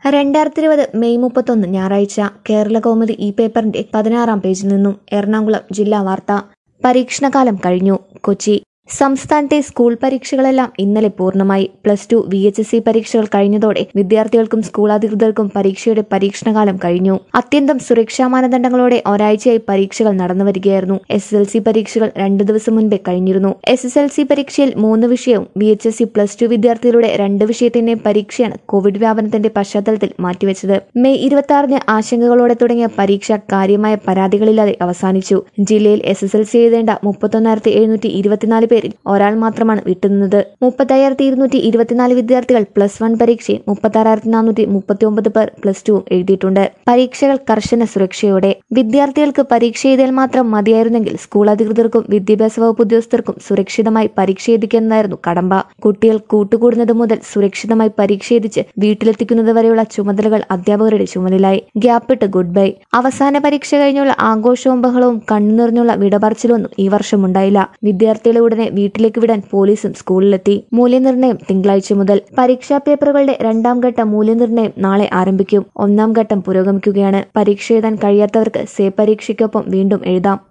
രണ്ടായിരത്തി ഇരുപത് മെയ് മുപ്പത്തൊന്ന് ഞായറാഴ്ച കേരള കൗമുദി ഈ പേപ്പറിന്റെ പതിനാറാം പേജിൽ നിന്നും എറണാകുളം ജില്ലാ വാർത്ത പരീക്ഷണകാലം കഴിഞ്ഞു കൊച്ചി സംസ്ഥാനത്തെ സ്കൂൾ പരീക്ഷകളെല്ലാം ഇന്നലെ പൂർണ്ണമായി plus two V H S C പരീക്ഷകൾ കഴിഞ്ഞതോടെ വിദ്യാർത്ഥികൾക്കും സ്കൂൾ അധികൃതർക്കും പരീക്ഷയുടെ പരീക്ഷണകാലം കഴിഞ്ഞു അത്യന്തം സുരക്ഷാ മാനദണ്ഡങ്ങളോടെ ഒരാഴ്ചയായി പരീക്ഷകൾ നടന്നുവരികയായിരുന്നു എസ് എൽ സി പരീക്ഷകൾ രണ്ടു ദിവസം മുൻപേ കഴിഞ്ഞിരുന്നു എസ് എസ് എൽ സി പരീക്ഷയിൽ മൂന്ന് വിഷയവും V H S C plus two വിദ്യാർത്ഥികളുടെ രണ്ട് വിഷയത്തിന്റെ പരീക്ഷയാണ് കോവിഡ് വ്യാപനത്തിന്റെ പശ്ചാത്തലത്തിൽ മാറ്റിവെച്ചത് മെയ് ഇരുപത്തി ആറിന് ആശങ്കകളോടെ തുടങ്ങിയ പരീക്ഷ കാര്യമായ പരാതികളില്ലാതെ അവസാനിച്ചു ജില്ലയിൽ എസ് എസ് എൽ സി എഴുതേണ്ട മുപ്പത്തൊന്നായിരത്തി എഴുന്നൂറ്റി ഇരുപത്തിനാല് പേരിൽ ഒരാൾ മാത്രമാണ് വിട്ടുനിന്നത് മുപ്പത്തയ്യായിരത്തി ഇരുന്നൂറ്റി ഇരുപത്തിനാല് വിദ്യാർത്ഥികൾ പ്ലസ് വൺ പരീക്ഷയും മുപ്പത്താറായിരത്തി നാനൂറ്റി മുപ്പത്തി ഒമ്പത് പേർ പ്ലസ് ടുവും എഴുതിയിട്ടുണ്ട് പരീക്ഷകൾ കർശന സുരക്ഷയോടെ വിദ്യാർത്ഥികൾക്ക് പരീക്ഷ എഴുതിയാൽ മാത്രം മതിയായിരുന്നെങ്കിൽ സ്കൂൾ അധികൃതർക്കും വിദ്യാഭ്യാസ വകുപ്പ് ഉദ്യോഗസ്ഥർക്കും സുരക്ഷിതമായി പരീക്ഷ എഴുതിക്കുന്നതായിരുന്നു കടമ്പ കുട്ടികൾ കൂട്ടുകൂടുന്നത് മുതൽ സുരക്ഷിതമായി പരീക്ഷ എഴുതിച്ച് വീട്ടിലെത്തിക്കുന്നത് വരെയുള്ള ചുമതലകൾ അധ്യാപകരുടെ ചുമതലയായി ഗ്യാപ്പിട്ട് ഗുഡ് ബൈ അവസാന പരീക്ഷ കഴിഞ്ഞുള്ള ആഘോഷവും ബഹളവും കണ്ണു നിറഞ്ഞുള്ള വിടപറച്ചിലൊന്നും ഈ വർഷം ഉണ്ടായില്ല വിദ്യാർത്ഥികളെ ഉടനെ വീട്ടിലേക്ക് വിടാൻ പോലീസും സ്കൂളിലെത്തി മൂല്യനിർണ്ണയം തിങ്കളാഴ്ച മുതൽ പരീക്ഷാ പേപ്പറുകളുടെ രണ്ടാം ഘട്ട മൂല്യനിർണ്ണയം നാളെ ആരംഭിക്കും ഒന്നാം ഘട്ടം പുരോഗമിക്കുകയാണ് പരീക്ഷ എഴുതാൻ കഴിയാത്തവർക്ക് സേ പരീക്ഷയ്ക്കൊപ്പം വീണ്ടും എഴുതാം